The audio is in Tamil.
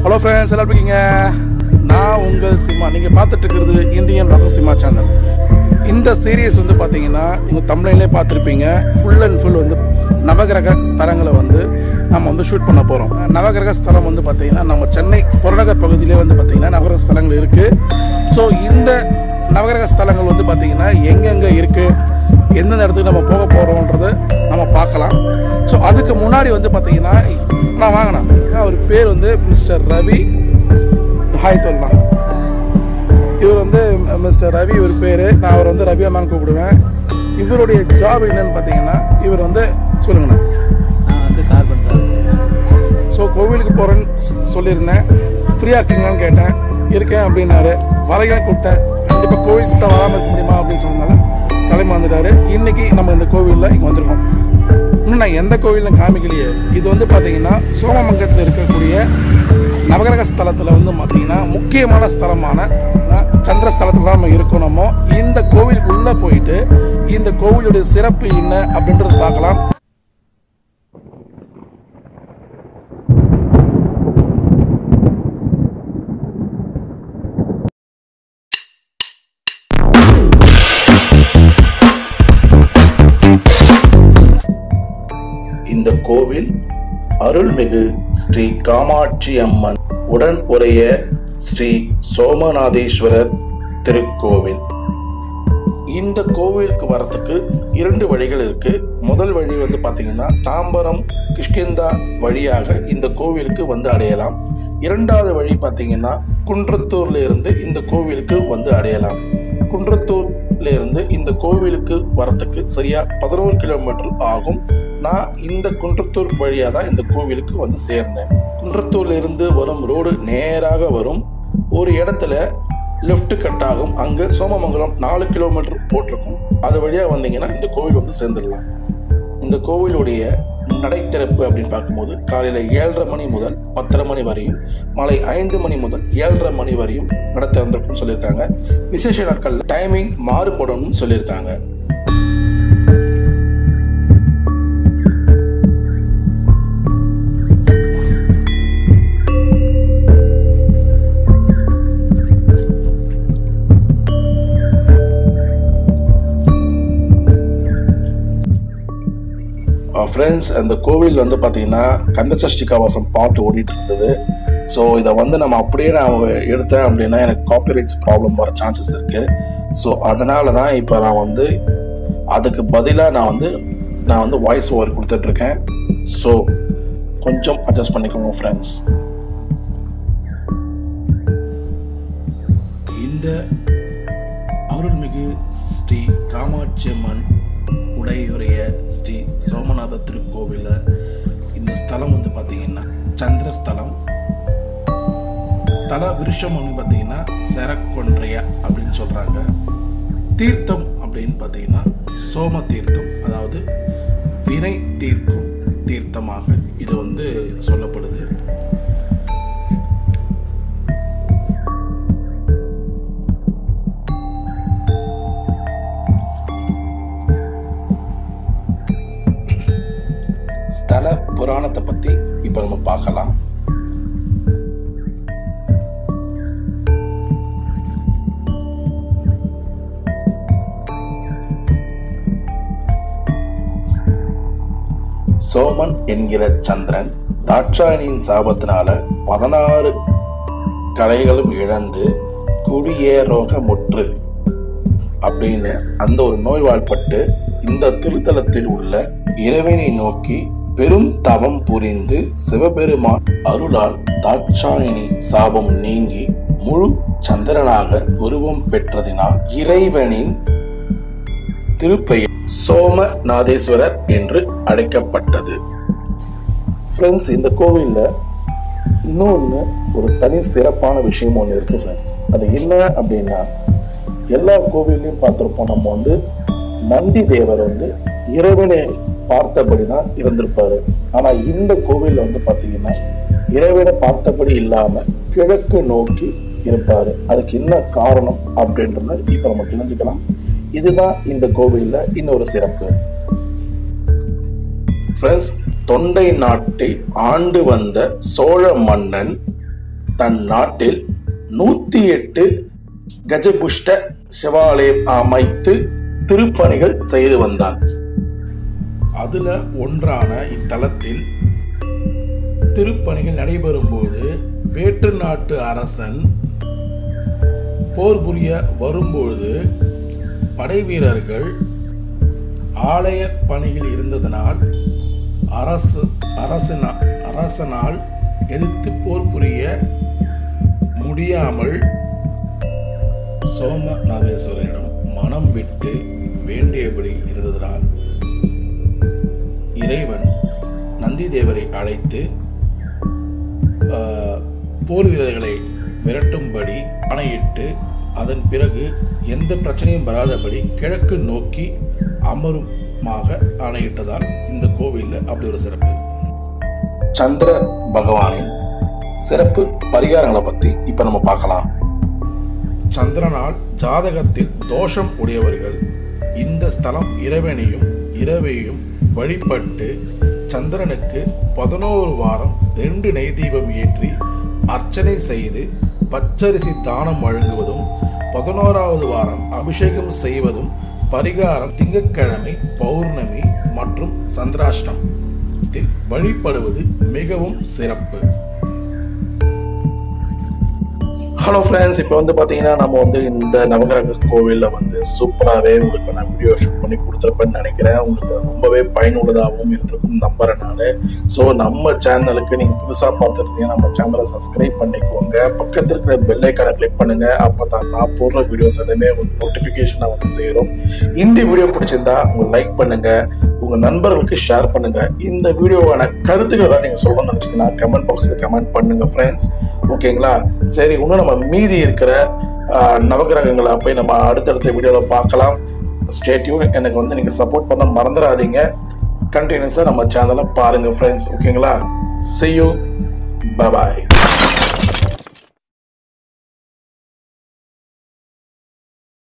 ஹலோ ஃப்ரெண்ட்ஸ் எல்லாம் எப்படி இருக்கீங்க நான் உங்கள் சினிமா நீங்கள் பார்த்துட்டு இருக்கிறது இந்தியன் ரக சினிமா சேனல் இந்த சீரியஸ் வந்து பார்த்தீங்கன்னா நீங்கள் தமிழ்லேயே பார்த்துருப்பீங்க ஃபுல் அண்ட் ஃபுல் வந்து நவகிரக ஸ்தலங்களை வந்து நம்ம வந்து ஷூட் பண்ண போகிறோம் நவகிரக ஸ்தலம் வந்து பார்த்தீங்கன்னா நம்ம சென்னை புறநகர் பகுதியிலே வந்து பார்த்தீங்கன்னா நவகிரக ஸ்தலங்கள் இருக்குது ஸோ இந்த நவகிரக ஸ்தலங்கள் வந்து பார்த்தீங்கன்னா எங்கெங்கே இருக்குது எந்தெந்த இடத்துக்கு நம்ம போக போகிறோன்றது நம்ம பார்க்கலாம் ஸோ அதுக்கு முன்னாடி வந்து பார்த்தீங்கன்னா நான் வாங்கினேன் அவர் பேர் வந்து மிஸ்டர் ரவி ஹாய் சொல்லலாம் இவர் வந்து மிஸ்டர் ரவி இவர் பேர் நான் அவர் வந்து ரவி அம்மான்னு கூப்பிடுவேன் இவருடைய ஜாப் என்னன்னு பார்த்தீங்கன்னா இவர் வந்து சொல்லுங்கண்ணா நான் வந்து கார்பெண்டர் ஸோ கோவிலுக்கு போகிறேன்னு சொல்லியிருந்தேன் ஃப்ரீயாக இருக்கீங்களான்னு கேட்டேன் இருக்கேன் அப்படின்னாரு வரையும் கூப்பிட்டேன் கண்டிப்பாக கோவில் கூப்பிட்டா வராமல் இருக்க முடியுமா அப்படின்னு சொன்னதால கிளம்பி வந்துட்டாரு இன்னைக்கு நம்ம இந்த கோவிலில் இங்கே வந்திருக்கோம் இன்னும் நான் எந்த கோவிலும் காமிக்கலையே இது வந்து பார்த்தீங்கன்னா சோமமங்கலத்தில் இருக்கக்கூடிய நவகிரக ஸ்தலத்தில் வந்து பார்த்தீங்கன்னா முக்கியமான ஸ்தலமான அஹ், சந்திர ஸ்தலத்தில் தான் நம்ம இருக்கணுமோ இந்த கோவிலுக்குள்ளே போயிட்டு இந்த கோவிலுடைய சிறப்பு என்ன அப்படின்றது பார்க்கலாம் இந்த கோவில் அருள்மிகு ஸ்ரீ காமாட்சி அம்மன் உடன் உடைய ஸ்ரீ சோமநாதேஸ்வரர் திருக்கோவில் இந்த கோவிலுக்கு வரத்துக்கு இரண்டு வழிகள் இருக்கு முதல் வழி வந்து பாத்தீங்கன்னா தாம்பரம் கிஷ்கிந்தா வழியாக இந்த கோவிலுக்கு வந்து அடையலாம் இரண்டாவது வழி பாத்தீங்கன்னா குன்றத்தூர்ல இருந்து இந்த கோவிலுக்கு வந்து அடையலாம் குன்றத்தூர்ல இருந்து இந்த கோவிலுக்கு வரத்துக்கு சரியா பதினோரு கிலோமீட்டர் ஆகும் நான் இந்த குன்றத்தூர் வழியாக தான் இந்த கோவிலுக்கு வந்து சேர்ந்தேன் குன்றத்தூர்ல இருந்து வரும் ரோடு நேராக வரும் ஒரு இடத்துல லெஃப்ட் கட் ஆகும் அங்கே சோமமங்கலம் நாலு கிலோமீட்டர் போட்டிருக்கும் அது வழியாக வந்தீங்கன்னா இந்த கோவில் வந்து சேர்ந்துடலாம் இந்த கோவிலுடைய நடை திறப்பு அப்படின்னு பார்க்கும்போது காலையில் ஏழரை மணி முதல் பத்தரை மணி வரையும் மாலை ஐந்து மணி முதல் ஏழரை மணி வரையும் நட திறந்திருக்கும்னு சொல்லியிருக்காங்க விசேஷ நாட்கள் டைமிங் மாறுபடும்னு சொல்லியிருக்காங்க ஃப்ரெண்ட்ஸ் அந்த கோவில் வந்து பார்த்தீங்கன்னா கந்தசஷ்டி கவசம் பாட்டு ஓடிட்டு இருந்தது ஸோ இதை வந்து நம்ம அப்படியே நான் எடுத்தேன் அப்படின்னா எனக்கு காப்பிரைட்ஸ் ப்ராப்ளம் வர சான்சஸ் இருக்கு ஸோ அதனால தான் இப்போ நான் வந்து அதுக்கு பதிலாக நான் வந்து நான் வந்து வாய்ஸ் ஓவர் கொடுத்துட்ருக்கேன் ஸோ கொஞ்சம் அட்ஜஸ்ட் பண்ணிக்கோங்க ஃப்ரெண்ட்ஸ் இந்த அருள்மிகு ஸ்ரீ காமாட்சி அம்மன் உடையுடைய ஸ்ரீ சோமநாத திருக்கோவில இந்த ஸ்தலம் வந்து பார்த்தீங்கன்னா சந்திரஸ்தலம் ஸ்தல விருஷம் வந்து பார்த்தீங்கன்னா செரக்கொன்றையா அப்படின்னு சொல்றாங்க தீர்த்தம் அப்படின்னு பார்த்தீங்கன்னா சோம தீர்த்தம் அதாவது வினை தீர்க்கும் தீர்த்தமாக இது வந்து சொல்லப்படுது ஸ்தல புராணத்தை பத்தி இப்ப நம்ம பார்க்கலாம் சோமன் என்கிற சந்திரன் தாட்சாயணியின் சாபத்தினால பதினாறு கலைகளும் இழந்து குடியேரோக முற்று அப்படின்னு அந்த ஒரு நோய்வாழ்பட்டு இந்த திருத்தலத்தில் உள்ள இறைவனை நோக்கி பெரும் தவம் புரிந்து சிவபெருமான் அருளால் தாட்சாயினி சாபம் நீங்கி முழு சந்திரனாக உருவம் பெற்றதினால் இறைவனின் திருப்பெயர் சோமநாதேஸ்வரர் என்று அழைக்கப்பட்டது ஃப்ரெண்ட்ஸ் இந்த கோவில்ல இன்னொன்று ஒரு தனி சிறப்பான விஷயம் ஒன்று இருக்கு ஃப்ரெண்ட்ஸ் அது என்ன அப்படின்னா எல்லா கோவில்லையும் பார்த்துருப்போம் நம்ம வந்து நந்தி தேவர் வந்து இறைவனை பார்த்தபடி தான் இருந்திருப்பாரு ஆனா இந்த கோவில்ல வந்து பாத்தீங்கன்னா இறைவனை பார்த்தபடி இல்லாம கிழக்கு நோக்கி இருப்பாரு அதுக்கு என்ன காரணம் அப்படின்றத இப்ப நம்ம தெரிஞ்சுக்கலாம் இதுதான் இந்த கோவில்ல இன்னொரு சிறப்பு ஃப்ரெண்ட்ஸ் தொண்டை நாட்டை ஆண்டு வந்த சோழ மன்னன் தன் நாட்டில் நூத்தி எட்டு கஜபுஷ்ட சிவாலயம் அமைத்து திருப்பணிகள் செய்து வந்தான் அதுல ஒன்றான இத்தலத்தில் திருப்பணிகள் நடைபெறும்போது வேற்று நாட்டு அரசன் போர் புரிய வரும்பொழுது படை வீரர்கள் ஆலய பணியில் இருந்ததனால் அரசு அரசனா அரசனால் எதிர்த்து போர் புரிய முடியாமல் சோமநாதேஸ்வரரிடம் மனம் விட்டு வேண்டியபடி இருந்ததனால் இறைவன் நந்தி தேவரை அழைத்து ஆஹ், போர் வீரர்களை விரட்டும்படி ஆணையிட்டு அதன் பிறகு எந்த பிரச்சனையும் வராதபடி கிழக்கு நோக்கி அமருமாக ஆணையிட்டதால் இந்த கோவிலில் அப்படி ஒரு சிறப்பு சந்திர பகவானின் சிறப்பு பரிகாரங்களை பற்றி இப்போ நம்ம பார்க்கலாம் சந்திரனால் ஜாதகத்தில் தோஷம் உடையவர்கள் இந்த ஸ்தலம் இறைவனையும் இரவையும் வழிபட்டு சந்திரனுக்கு பதினோரு வாரம் ரெண்டு நெய் தீபம் ஏற்றி அர்ச்சனை செய்து பச்சரிசி தானம் வழங்குவதும் பதினோராவது வாரம் அபிஷேகம் செய்வதும் பரிகாரம் திங்கட்கிழமை பௌர்ணமி மற்றும் சந்திராஷ்டம் வழிபடுவது மிகவும் சிறப்பு ஹலோ ஃப்ரெண்ட்ஸ் இப்போ வந்து பார்த்தீங்கன்னா நம்ம வந்து இந்த நவகிரக கோவிலில் வந்து சூப்பராகவே உங்களுக்கு நான் வீடியோ ஷூட் பண்ணி கொடுத்துருப்பேன்னு நினைக்கிறேன் உங்களுக்கு ரொம்பவே பயனுள்ளதாகவும் இருந்திருக்கும் நம்புறேன் நான் ஸோ நம்ம சேனலுக்கு நீங்கள் புதுசாக பார்த்துருந்தீங்கன்னா நம்ம சேனலை சப்ஸ்கிரைப் பண்ணிக்கோங்க பக்கத்தில் இருக்கிற பெல் ஐக்கானை கிளிக் பண்ணுங்க அப்போ தான் நான் போடுற வீடியோஸ் எல்லாமே உங்களுக்கு நோட்டிஃபிகேஷனாக வந்து சேரும் இந்த வீடியோ பிடிச்சிருந்தா உங்க லைக் பண்ணுங்க உங்க நண்பர்களுக்கு ஷேர் பண்ணுங்க இந்த வீடியோவான கருத்துக்களை தான் நீங்க சொல்லணும்னு நினைச்சீங்கன்னா கமெண்ட் பாக்ஸ்ல கமெண்ட் பண்ணுங்க ஃப்ரெண்ட்ஸ் ஓகேங்களா சரி இன்னும் நம்ம மீதி இருக்கிற ஆஹ், நவகிரகங்களை போய் நம்ம அடுத்தடுத்த வீடியோவில் பார்க்கலாம் ஸ்டேட்யூன் எனக்கு வந்து நீங்கள் சப்போர்ட் பண்ண மறந்துடாதீங்க கண்டினியூஸாக நம்ம சேனலை பாருங்கள் ஃப்ரெண்ட்ஸ் ஓகேங்களா see you bye bye